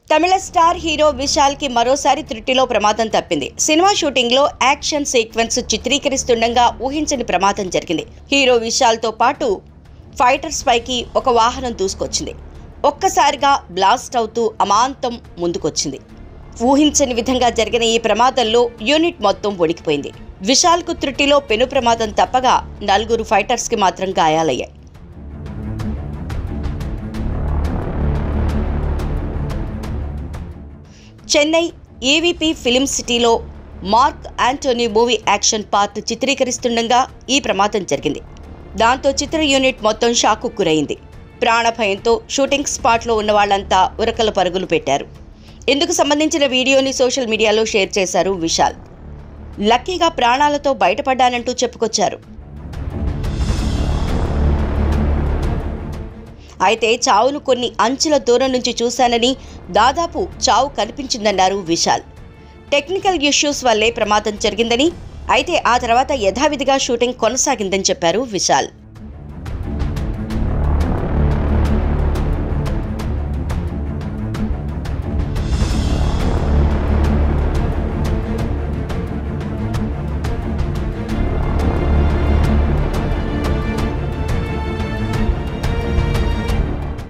తమిళ star hero Vishal కి మరోసారి త్రుటిలో ప్రమాదం తప్పింది సినిమా షూటింగ్ లో యాక్షన్ సీక్వెన్స్ చిత్రీకరిస్తుండగా ఊహించని ప్రమాదం జరిగింది హీరో విశాల్ తో పాటు ఫైటర్స్ పైకి ఒక వాహనం దూసుకొచ్చింది ఒక్కసారిగా బ్లాస్ట్ అవుతూ అమాంతం ముందుకొచ్చింది ఊహించని విధంగా జరిగిన ఈ ప్రమాదంలో యూనిట్ మొత్తం వణికిపోయింది విశాల్కు త్రుటిలో పెను ప్రమాదం తప్పగా నలుగురు ఫైటర్స్కి మాత్రం గాయాలయ్యాయి చెన్నై ఏవీపీ ఫిలిం సిటీలో Mark Antony movie action part చిత్రీకరిస్తుండగా ఈ ప్రమాదం జరిగింది దాంతో చిత్ర యూనిట్ మొత్తం షాకు గురైంది ప్రాణభయంతో షూటింగ్ స్పాట్లో ఉన్న వాళ్ళంతా ఉరకల పరుగులు పెట్టారు ఇందుకు సంబంధించిన వీడియోని సోషల్ మీడియాలో షేర్ చేశారు విశాల్ లక్కీగా ప్రాణాలతో బయటపడ్డానంటూ చెప్పుకొచ్చారు అయితే చావును కొన్ని అంచుల దూరం నుంచి చూశానని దాదాపు చావు కనిపించిందన్నారు విశాల్ టెక్నికల్ ఇష్యూస్ వల్లే ప్రమాదం జరిగిందని అయితే ఆ తర్వాత యథావిధిగా షూటింగ్ కొనసాగిందని చెప్పారు విశాల్